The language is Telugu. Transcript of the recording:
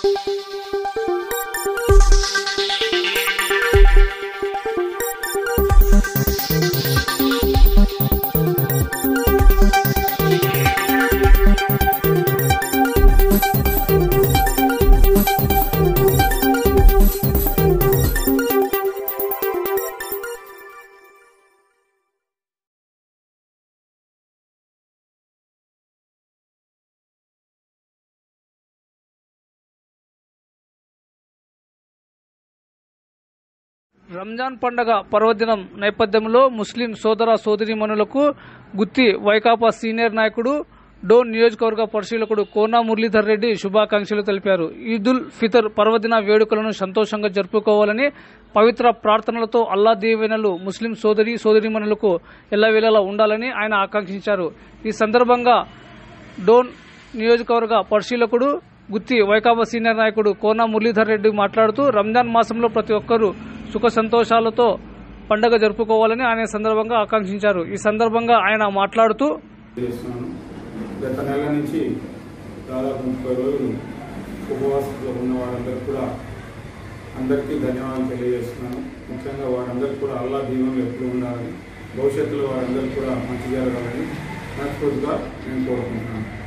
రంజాన్ పండగ పర్వదినం నేపథ్యంలో ముస్లిం సోదర సోదరీమణులకు గుత్తి వైకాపా సీనియర్ నాయకుడు డోన్ నియోజకవర్గ పరిశీలకుడు కోనా మురళీధర్ రెడ్డి శుభాకాంక్షలు తెలిపారు ఈదుల్ ఫితర్ పర్వదిన వేడుకలను సంతోషంగా జరుపుకోవాలని పవిత్ర ప్రార్థనలతో అల్లా దీవెనలు ముస్లిం సోదరి సోదరీమణులకు ఎల్లవేళలా ఉండాలని ఆయన ఆకాంక్షించారు ఈ సందర్భంగా డోన్ నియోజకవర్గ పరిశీలకుడు గుత్తి వైకాపా సీనియర్ నాయకుడు కోన మురళీధర్ రెడ్డి మాట్లాడుతూ రంజాన్ మాసంలో ప్రతి ఒక్కరూ సుఖ సంతోషాలతో పండగ జరుపుకోవాలని ఆయన ఈ సందర్భంగా ఆకాంక్షించారు ఈ సందర్భంగా ఆయన మాట్లాడుతూ చేస్తున్నాను గత నెల నుంచి దాదాపు ముప్పై రోజులు ఉపవాసంలో ఉన్న వారందరికీ కూడా అందరికీ ధన్యవాదాలు తెలియజేస్తున్నాను ముఖ్యంగా వారందరికీ కూడా అల్లా దీవెనలు ఎప్పుడు ఉండాలని భవిష్యత్తులో వారందరికీ కూడా మంచి జరగాలని మనస్ఫూర్తిగా నేను కోరుకుంటున్నాను